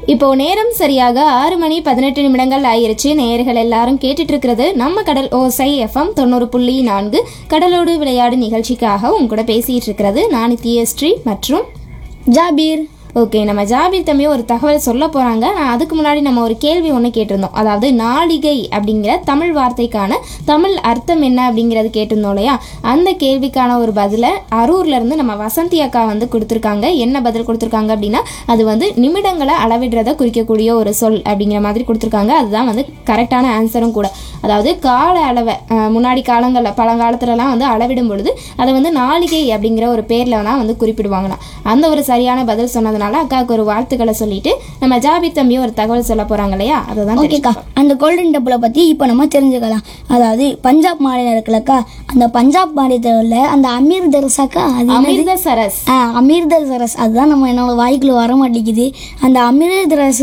இப்போ நேரம் சரியாக ஆறு மணி பதினெட்டு நிமிடங்கள் ஆயிருச்சு நேயர்கள் எல்லாரும் கேட்டுட்டு இருக்கிறது நம்ம கடல் ஓசை எஃப்எம் தொண்ணூறு புள்ளி நான்கு கடலோடு விளையாடு நிகழ்ச்சிக்காக உங்க கூட பேசிட்டு இருக்கிறது நான் நித்யஸ்ரீ மற்றும் ஜாபீர் ஓகே நம்ம ஜாபீர் தம்பி ஒரு தகவல் சொல்ல போறாங்க நான் அதுக்கு முன்னாடி நம்ம ஒரு கேள்வி ஒன்று கேட்டிருந்தோம் அதாவது நாளிகை அப்படிங்கிற தமிழ் வார்த்தைக்கான தமிழ் அர்த்தம் என்ன அப்படிங்கிறது கேட்டிருந்தோம் இல்லையா அந்த கேள்விக்கான ஒரு பதிலை அரூர்ல இருந்து நம்ம வசந்தி அக்கா வந்து கொடுத்துருக்காங்க என்ன பதில் கொடுத்துருக்காங்க அப்படின்னா அது வந்து நிமிடங்களை அளவிடுறத குறிக்கக்கூடிய ஒரு சொல் அப்படிங்கிற மாதிரி கொடுத்துருக்காங்க அதுதான் வந்து கரெக்டான ஆன்சரும் கூட அதாவது கால அளவை அஹ், முன்னாடி காலங்களில் பழங்காலத்துலலாம் வந்து அளவிடும் பொழுது அதை வந்து நாளிகை அப்படிங்கிற ஒரு பேரில் தான் வந்து குறிப்பிடுவாங்களாம் அந்த ஒரு சரியான பதில் சொன்னதுனால அக்காவுக்கு ஒரு வாழ்த்துக்களை சொல்லிட்டு நம்ம ஜாபி தம்பியும் ஒரு தகவல் சொல்ல போறாங்க இல்லையா அதை தான் ஓகேக்கா அந்த கோல்டன் டெம்பிளை பற்றி இப்போ நம்ம தெரிஞ்சுக்கலாம் அதாவது பஞ்சாப் மாநிலம் இருக்குல்லக்கா அந்த பஞ்சாப் மாநிலத்தில் அந்த அமீர் தர்சாக்கா அது என்னது? அமிர்தசரஸ் ஆ அமிர்தசரஸ் அதுதான் நம்ம என்னோட வாய்க்குள்ள வர மாட்டேங்குது அந்த அமிர்தரஸ்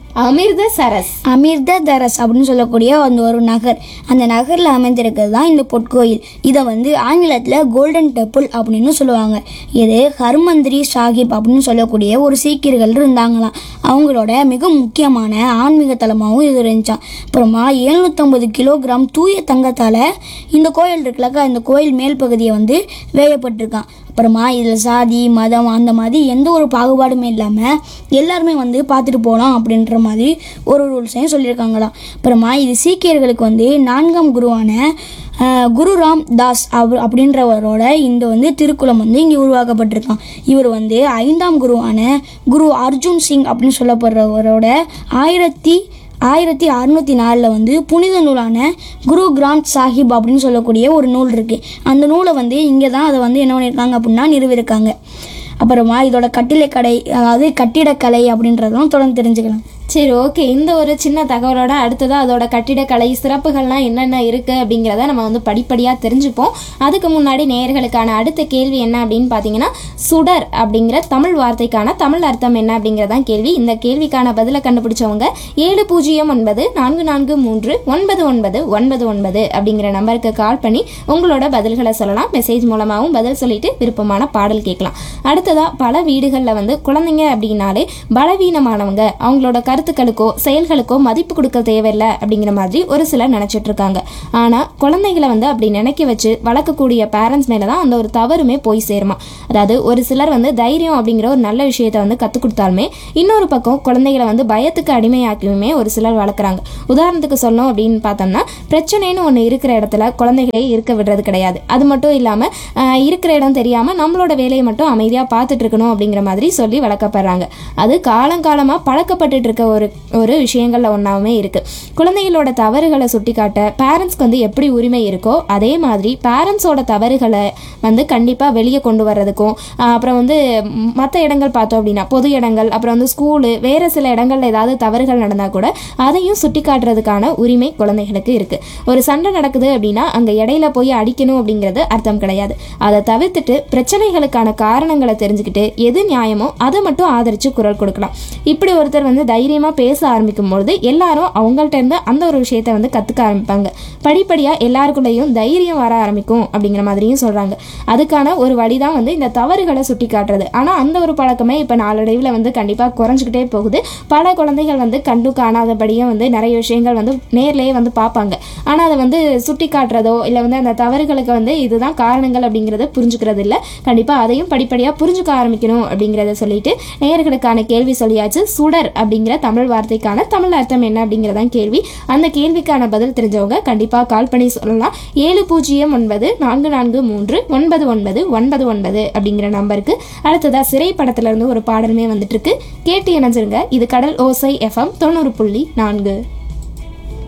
அமிர்தசரஸ் அமிர்தரஸ் அப்படின்னு சொல்லக்கூடிய அந்த ஒரு நகர் அந்த நகரில் அமைந்திருக்கிறது தான் இந்த பொற்கோயில் இதை வந்து ஆங்கிலத்தில் கோல்டன் டெம்பிள் அப்படின்னு சொல்லுவாங்க இது ஹர்மந்திரி சாஹிப் அப்படின்னு சொல்லக்கூடிய ஒரு சீக்கியர்கள் இருந்தாங்களாம் அவங்களோட மிக முக்கியமான ஆன்மீக தலமாகவும் இது இருந்துச்சாம் அப்புறமா எழுநூற்றம்பது கிலோகிராம் தூய தங்கத்தால் இந்த கோயில் இருக்குல்லக்கா இந்த கோயில் மேல் பகுதியை வந்து வேயப்பட்டிருக்கான் அப்புறமா இதில் சாதி மதம் அந்த மாதிரி எந்த ஒரு பாகுபாடுமே இல்லாமல் எல்லாருமே வந்து பார்த்துட்டு போகலாம் அப்படின்ற மாதிரி ஒரு ரூல்ஸையும் சொல்லியிருக்காங்களாம் அப்புறமா இது சீக்கியர்களுக்கு வந்து நான்காம் குருவான ஆஹ், குரு ராம் தாஸ் அவ அப்படின்றவரோட இந்த வந்து திருக்குளம் வந்து இங்கே உருவாக்கப்பட்டிருக்கான் இவர் வந்து ஐந்தாம் குருவான குரு அர்ஜுன் சிங் அப்படின்னு சொல்லப்படுறவரோட ஆயிரத்தி ஆயிரத்தி அறுநூத்தி நாலில் வந்து புனித நூலான குரு கிராந்த் சாஹிப் அப்படின்னு சொல்லக்கூடிய ஒரு நூல் இருக்குது அந்த நூலை வந்து இங்கே தான் அதை வந்து என்ன பண்ணியிருக்காங்க அப்படின்னா நிறுவியிருக்காங்க அப்புறமா இதோட கட்டிடக்கலை அதாவது கட்டிடக்கலை அப்படின்றதும் தொடர்ந்து தெரிஞ்சுக்கலாம் சரி ஓகே இந்த ஒரு சின்ன தகவலோட அடுத்ததா அதோட கட்டிடக்கலை சிறப்புகள்லாம் என்னென்ன இருக்கு அப்படிங்கிறத நம்ம வந்து படிப்படியாக தெரிஞ்சுப்போம் அதுக்கு முன்னாடி நேயர்களுக்கான அடுத்த கேள்வி என்ன அப்படின்னு பார்த்தீங்கன்னா சுடர் அப்படிங்கிற தமிழ் வார்த்தைக்கான தமிழ் அர்த்தம் என்ன அப்படிங்கிறதான் கேள்வி இந்த கேள்விக்கான பதிலை கண்டுபிடிச்சவங்க ஏழு பூஜ்ஜியம் ஒன்பது நான்கு நான்கு மூன்று ஒன்பது ஒன்பது ஒன்பது ஒன்பது அப்படிங்கிற நம்பருக்கு கால் பண்ணி உங்களோட பதில்களை சொல்லலாம் மெசேஜ் மூலமாகவும் பதில் சொல்லிட்டு விருப்பமான பாடல் கேட்கலாம் அடுத்ததா பல வீடுகளில் வந்து குழந்தைங்க அப்படின்னாலே பலவீனமானவங்க அவங்களோட கருத்துக்களுக்கோ செயல்களுக்கோ மதிப்பு கொடுக்க தேவையில்லை அப்படிங்கிற மாதிரி ஒரு சிலர் நினைச்சிட்டு இருக்காங்க ஆனா குழந்தைகளை வந்து அப்படி நினைக்க வச்சு வளர்க்கக்கூடிய பேரண்ட்ஸ் மேல தான் அந்த ஒரு தவறுமே போய் சேருமா அதாவது ஒரு சிலர் வந்து தைரியம் அப்படிங்கிற ஒரு நல்ல விஷயத்த வந்து கற்றுக் கொடுத்தாலுமே இன்னொரு பக்கம் குழந்தைகளை வந்து பயத்துக்கு அடிமையாக்கியுமே ஒரு சிலர் வளர்க்குறாங்க உதாரணத்துக்கு சொல்லணும் அப்படின்னு பார்த்தோம்னா பிரச்சனைன்னு ஒன்று இருக்கிற இடத்துல குழந்தைகளை இருக்க விடுறது கிடையாது அது மட்டும் இல்லாமல் இருக்கிற இடம் தெரியாமல் நம்மளோட வேலையை மட்டும் அமைதியாக பார்த்துட்டு இருக்கணும் அப்படிங்கிற மாதிரி சொல்லி வளர்க்கப்படுறாங்க அது காலங்காலமாக பழக்கப்பட்டுட்டு இருக்க ஒரு ஒரு விஷயங்களில் ஒன்றாவே இருக்குது குழந்தைகளோட தவறுகளை சுட்டிக்காட்ட பேரண்ட்ஸ்க்கு வந்து எப்படி உரிமை இருக்கோ அதே மாதிரி பேரண்ட்ஸோட தவறுகளை வந்து கண்டிப்பாக வெளியே கொண்டு வர்றதுக்கும் ஆஹ் அப்புறம் வந்து மற்ற இடங்கள் பார்த்தோம் அப்படின்னா பொது இடங்கள் அப்புறம் வந்து ஸ்கூலு வேறு சில இடங்கள்ல ஏதாவது தவறுகள் நடந்தால் கூட அதையும் சுட்டி காட்டுறதுக்கான உரிமை குழந்தைகளுக்கு இருக்குது ஒரு சண்டை நடக்குது அப்படின்னா அங்கே இடையில போய் அடிக்கணும் அப்படிங்கிறது அர்த்தம் கிடையாது அதை தவிர்த்துட்டு பிரச்சனைகளுக்கான காரணங்களை தெரிஞ்சுக்கிட்டு எது நியாயமோ அதை மட்டும் ஆதரித்து குரல் கொடுக்கலாம் இப்படி ஒருத்தர் வந்து தைரியமாக பேச ஆரம்பிக்கும் பொழுது எல்லாரும் அவங்கள்ட்ட இருந்து அந்த ஒரு விஷயத்தை வந்து கற்றுக்க ஆரம்பிப்பாங்க படிப்படியாக எல்லாருக்குள்ளேயும் தைரியம் வர ஆரம்பிக்கும் அப்படிங்கிற மாதிரியும் சொல்கிறாங்க அதுக்கான ஒரு வழி தான் வந்து இந்த தவறுகளை சுட்டி காட்டுறது ஆனால் அந்த ஒரு பழக்கமே இப்போ நாளடைவில் வந்து கண்டிப்பாக குறைஞ்சிக்கிட்டே போகுது பல குழந்தைகள் வந்து கண்டு காணாதபடியும் வந்து நிறைய விஷயங்கள் வந்து நேர்லேயே வந்து பார்ப்பாங்க ஆனால் அதை வந்து சுட்டி காட்டுறதோ இல்லை வந்து அந்த தவறுகளுக்கு வந்து இதுதான் காரணங்கள் அப்படிங்கிறத புரிஞ்சுக்கிறது இல்லை கண்டிப்பாக அதையும் படிப்படியாக புரிஞ்சுக்க ஆரம்பிக்கணும் அப்படிங்கிறத சொல்லிட்டு நேயர்களுக்கான கேள்வி சொல்லியாச்சு சுடர் அப்படிங்கிற தமிழ் வார்த்தைக்கான தமிழ் அர்த்தம் என்ன அப்படிங்கிறதான் கேள்வி அந்த கேள்விக்கான பதில் தெரிஞ்சவங்க கண்டிப்பாக கால் பண்ணி சொல்லலாம் ஏழு பூஜ்ஜியம் ஒன்பது நான்கு நான்கு மூன்று ஒன்பது ஒன்பது ஒன்பது ஒன்பது அப்படிங்கிற நம்பருக்கு அடுத்ததா சிறை படத்துல இருந்து ஒரு பாடலுமே வந்துட்டு இருக்கு கேட்டு இணைஞ்சிருங்க இது கடல் ஓசை எஃப்எம் தொண்ணூறு புள்ளி நான்கு